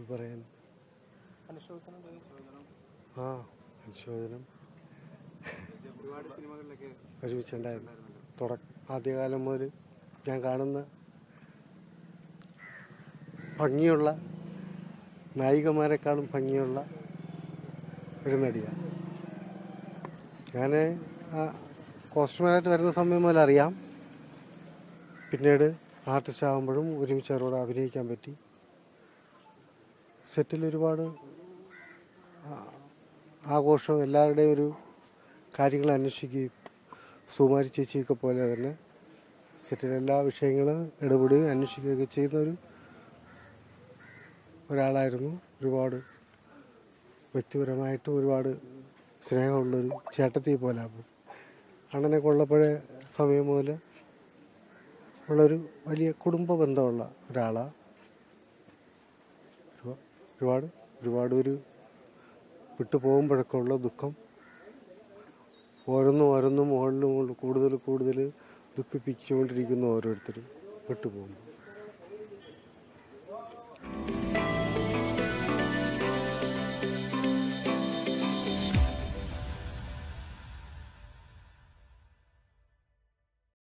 പറയാൻ അനുശോചനം ചോദിക്കണം ആ അനുശോചനം ഒരുപാട് സിനിമകളിലൊക്കെ ഒരുമിച്ചുണ്ടായിരുന്നു തുട ആദ്യകാലം മുതൽ ഞാൻ കാണുന്ന ഭംഗിയുള്ള നായികമാരെക്കാളും ഭംഗിയുള്ള ഒരു നടിയാണ് ഞാൻ കോസ്റ്റ്യൂമറായിട്ട് വരുന്ന സമയം മുതൽ അറിയാം പിന്നീട് ആർട്ടിസ്റ്റ് ആകുമ്പോഴും ഒരുമിച്ച് അവരോട് അഭിനയിക്കാൻ പറ്റി സെറ്റിൽ ഒരുപാട് ആ- ആഘോഷം എല്ലാവരുടെയും ഒരു കാര്യങ്ങൾ അന്വേഷിക്കുകയും സുമാരി ചേച്ചിയൊക്കെ പോലെ തന്നെ സെറ്റിലെ എല്ലാ വിഷയങ്ങളും ഇടപെടുകയും അന്വേഷിക്കുകയൊക്കെ ചെയ്യുന്ന ഒരു ഒരാളായിരുന്നു ഒരുപാട് വ്യക്തിപരമായിട്ടും ഒരുപാട് സ്നേഹമുള്ളൊരു ചേട്ടത്തി പോലെ അപ്പം അണ്ണനെ കൊള്ളപ്പോഴേ സമയം മുതൽ ഉള്ളൊരു വലിയ കുടുംബ ബന്ധമുള്ള ഒരാളാണ് ഒരുപാട് ഒരുപാട് ഒരു വിട്ടു പോകുമ്പോഴൊക്കെ ഉള്ള ദുഃഖം ഓരോന്നും ഓരോന്നും മുകളിലും മുകളിൽ കൂടുതൽ കൂടുതൽ ദുഃഖിപ്പിച്ചുകൊണ്ടിരിക്കുന്നു ഓരോരുത്തരും വിട്ടുപോകുമ്പോൾ